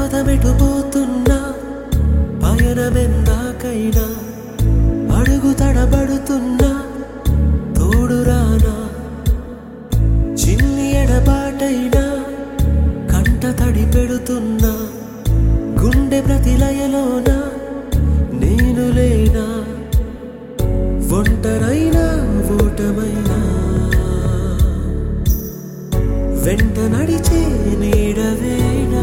పదమెటు పోతున్నా పయనమెందాకైనా అడుగు తడబడుతున్నా తోడురానా చిన్ని ఎడబాటైనా కంట తడి పెడుతున్నా గుండె ప్రతిలయలోన నేను లేనా ఒంటరైనా ఓటమైనా వెంట నడిచే నీడవేనా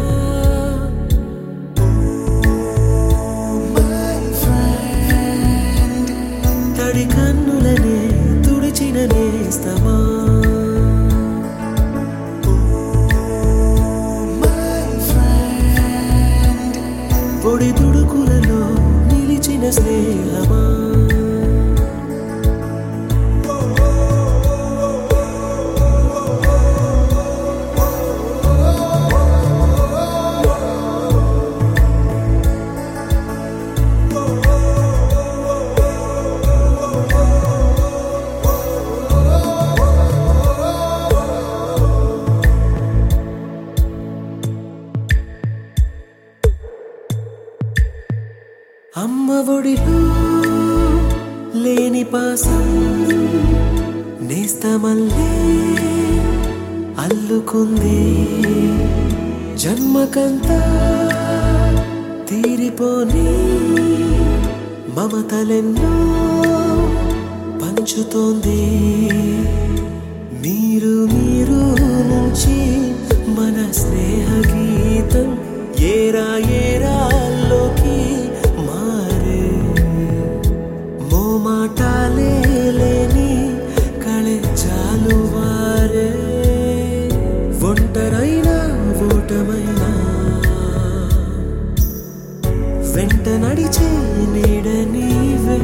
తడి కన్నులనే తుడిచిన నేస్తమా పొడి తుడుకులలో నిలిచిన స్నేహమా అమ్మ ఒడిలో లేని పాసం నేస్తమల్లే అల్లుకుంది జన్మకంతా తీరిపోని మమతలెన్నో పంచుతోంది మీరు మీరు నుంచి మన స్నేహ గీతం ఏరా ఏరాల్లోకి మారే మోమాటాలే లేని కళే చాలు వారే ఒంటరైనా ఓటమైనా వెంట నడిచే నీడ నీవే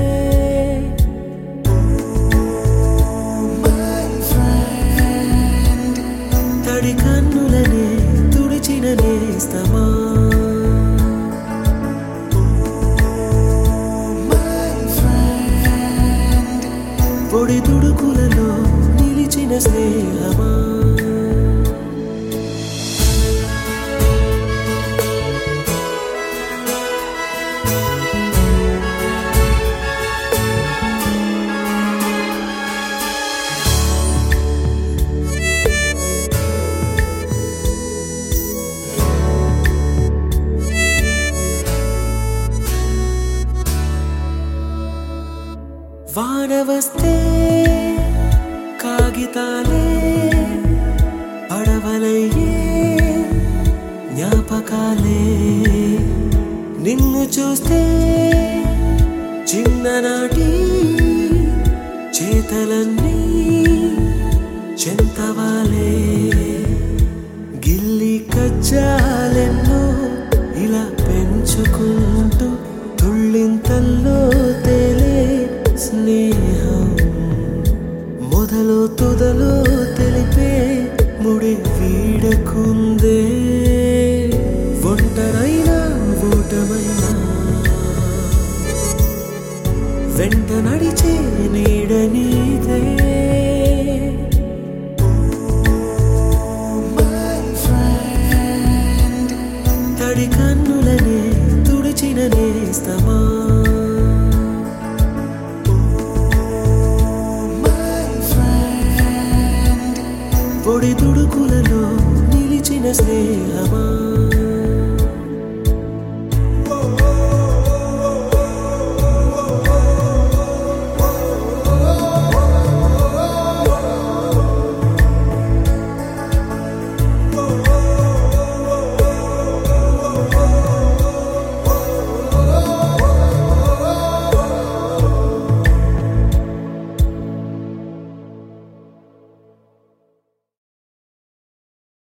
తడి కన్నులనే తుడిచిన నేస్తమా పొడి తుడుకులలో నిలిచిన స్నేహమా వాన వస్తే కాగితాలే పడవలయ్యే జ్ఞాపకాలే నిన్ను చూస్తే చిన్ననాటి చేతలన్నీ చెంతవాలే గిల్లి కజ్జాలెన్నో ఇలా పెంచుకుంటూ తుళ్ళింతల్లో తేలే స్నేహం మొదలు తుదలు తెలిపే ముడి వీడకుందే ఒంటరైనా ఓటమైనా వెంట నడిచే నీడ నీదే తడి కన్నులనే తుడిచిన నేస్తమా పొడి తుడుకులలో నిలిచిన స్నేహమా